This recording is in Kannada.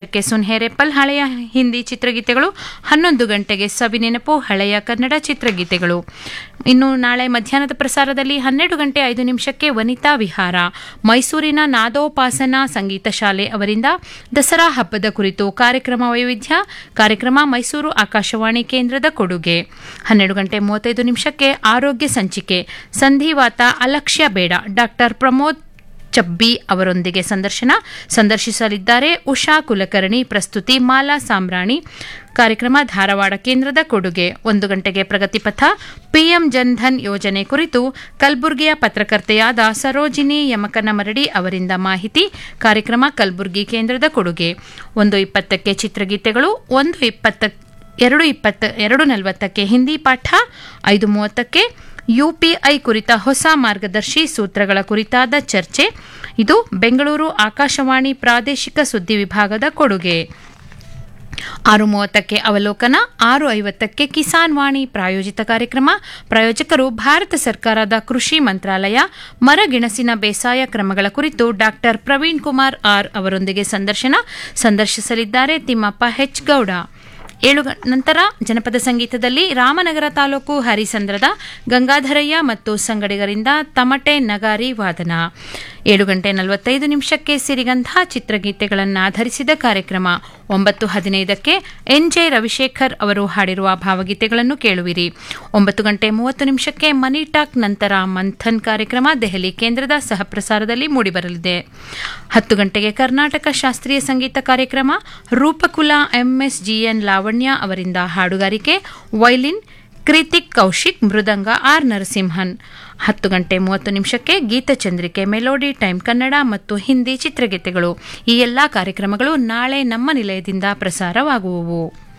ನಿಮಿಷಕ್ಕೆ ಸುನ್ಹೇರೆಪ್ಪಲ್ ಹಳೆಯ ಹಿಂದಿ ಚಿತ್ರಗೀತೆಗಳು ಹನ್ನೊಂದು ಗಂಟೆಗೆ ಸವಿನೆನಪು ಹಳೆಯ ಕನ್ನಡ ಚಿತ್ರಗೀತೆಗಳು ಇನ್ನು ನಾಳೆ ಮಧ್ಯಾಹ್ನದ ಪ್ರಸಾರದಲ್ಲಿ ಹನ್ನೆರಡು ಗಂಟೆ ಐದು ನಿಮಿಷಕ್ಕೆ ವನಿತಾ ವಿಹಾರ ಮೈಸೂರಿನ ನಾದೋಪಾಸನಾ ಸಂಗೀತ ಶಾಲೆ ಅವರಿಂದ ದಸರಾ ಹಬ್ಬದ ಕುರಿತು ಕಾರ್ಯಕ್ರಮ ವೈವಿಧ್ಯ ಕಾರ್ಯಕ್ರಮ ಮೈಸೂರು ಆಕಾಶವಾಣಿ ಕೇಂದ್ರದ ಕೊಡುಗೆ ಹನ್ನೆರಡು ಗಂಟೆ ಮೂವತ್ತೈದು ನಿಮಿಷಕ್ಕೆ ಆರೋಗ್ಯ ಸಂಚಿಕೆ ಸಂಧಿವಾತ ಅಲಕ್ಷ್ಯ ಬೇಡ ಡಾಕ್ಟರ್ ಪ್ರಮೋದ್ ಚಬ್ಬಿ ಅವರೊಂದಿಗೆ ಸಂದರ್ಶನ ಸಂದರ್ಶಿಸಲಿದ್ದಾರೆ ಉಷಾ ಕುಲಕರ್ಣಿ ಪ್ರಸ್ತುತಿ ಮಾಲಾ ಸಾಮ್ರಾಣಿ ಕಾರ್ಯಕ್ರಮ ಧಾರವಾಡ ಕೇಂದ್ರದ ಕೊಡುಗೆ ಒಂದು ಗಂಟೆಗೆ ಪ್ರಗತಿಪಥ ಪಿಎಂ ಜನ್ಧನ್ ಯೋಜನೆ ಕುರಿತು ಕಲಬುರಗಿಯ ಪತ್ರಕರ್ತೆಯಾದ ಸರೋಜಿನಿ ಯಮಕನಮರಡಿ ಅವರಿಂದ ಮಾಹಿತಿ ಕಾರ್ಯಕ್ರಮ ಕಲಬುರಗಿ ಕೇಂದ್ರದ ಕೊಡುಗೆ ಒಂದು ಇಪ್ಪತ್ತಕ್ಕೆ ಚಿತ್ರಗೀತೆಗಳು ಒಂದು ಇಪ್ಪತ್ತ ಎರಡು ಇಪ್ಪತ್ತ ಎರಡು ನಲವತ್ತಕ್ಕೆ ಹಿಂದಿ ಪಾಠ ಐದು ಮೂವತ್ತಕ್ಕೆ ಯುಪಿಐ ಕುರಿತ ಹೊಸ ಮಾರ್ಗದರ್ಶಿ ಸೂತ್ರಗಳ ಕುರಿತಾದ ಚರ್ಚೆ ಇದು ಬೆಂಗಳೂರು ಆಕಾಶವಾಣಿ ಪ್ರಾದೇಶಿಕ ಸುದ್ದಿ ವಿಭಾಗದ ಕೊಡುಗೆ ಆರು ಮೂವತ್ತಕ್ಕೆ ಅವಲೋಕನ ಆರು ಐವತ್ತಕ್ಕೆ ಕಿಸಾನ್ ವಾಣಿ ಪ್ರಾಯೋಜಿತ ಕಾರ್ಯಕ್ರಮ ಪ್ರಾಯೋಜಕರು ಭಾರತ ಸರ್ಕಾರದ ಕೃಷಿ ಮಂತ್ರಾಲಯ ಮರಗೆಣಸಿನ ಬೇಸಾಯ ಕ್ರಮಗಳ ಕುರಿತು ಡಾಕ್ಟರ್ ಪ್ರವೀಣ್ ಕುಮಾರ್ ಆರ್ ಅವರೊಂದಿಗೆ ಸಂದರ್ಶನ ಸಂದರ್ಶಿಸಲಿದ್ದಾರೆ ತಿಮ್ಮಪ್ಪ ಹೆಚ್ ಗೌಡ ಏಳು ಗ- ನಂತರ ಜನಪದ ಸಂಗೀತದಲ್ಲಿ ರಾಮನಗರ ತಾಲೂಕು ಹರಿಸಂದ್ರದ ಗಂಗಾಧರಯ್ಯ ಮತ್ತು ಸಂಗಡಿಗರಿಂದ ತಮಟೆ ನಗಾರಿ ವಾದನ ಏಳು ಗಂಟೆ ನಲವತ್ತೈದು ನಿಮಿಷಕ್ಕೆ ಸಿರಿಗಂಧ ಚಿತ್ರಗೀತೆಗಳನ್ನು ಆಧರಿಸಿದ ಕಾರ್ಯಕ್ರಮ ಒಂಬತ್ತು ಹದಿನೈದಕ್ಕೆ ಎನ್ಜೆ ರವಿಶೇಖರ್ ಅವರು ಹಾಡಿರುವ ಭಾವಗೀತೆಗಳನ್ನು ಕೇಳುವಿರಿ ಒಂಬತ್ತು ಗಂಟೆ ಮೂವತ್ತು ನಿಮಿಷಕ್ಕೆ ಮನಿ ಟಾಕ್ ನಂತರ ಮಂಥನ್ ಕಾರ್ಯಕ್ರಮ ದೆಹಲಿ ಕೇಂದ್ರದ ಸಹಪ್ರಸಾರದಲ್ಲಿ ಮೂಡಿಬರಲಿದೆ ಹತ್ತು ಗಂಟೆಗೆ ಕರ್ನಾಟಕ ಶಾಸ್ತ್ರೀಯ ಸಂಗೀತ ಕಾರ್ಯಕ್ರಮ ರೂಪಕುಲ ಎಂಎಸ್ಜಿಎನ್ ಲಾವಣ್ಯ ಅವರಿಂದ ಹಾಡುಗಾರಿಕೆ ವೈಲಿನ್ ಕೃತಿಕ್ ಕೌಶಿಕ್ ಮೃದಂಗ ಆರ್ ನರಸಿಂಹನ್ ಹತ್ತು ಗಂಟೆ ಮೂವತ್ತು ನಿಮಿಷಕ್ಕೆ ಗೀತಚಂದ್ರಿಕೆ ಮೆಲೋಡಿ ಟೈಮ್ ಕನ್ನಡ ಮತ್ತು ಹಿಂದಿ ಚಿತ್ರಗೀತೆಗಳು ಈ ಎಲ್ಲಾ ಕಾರ್ಯಕ್ರಮಗಳು ನಾಳೆ ನಮ್ಮ ನಿಲಯದಿಂದ ಪ್ರಸಾರವಾಗುವವು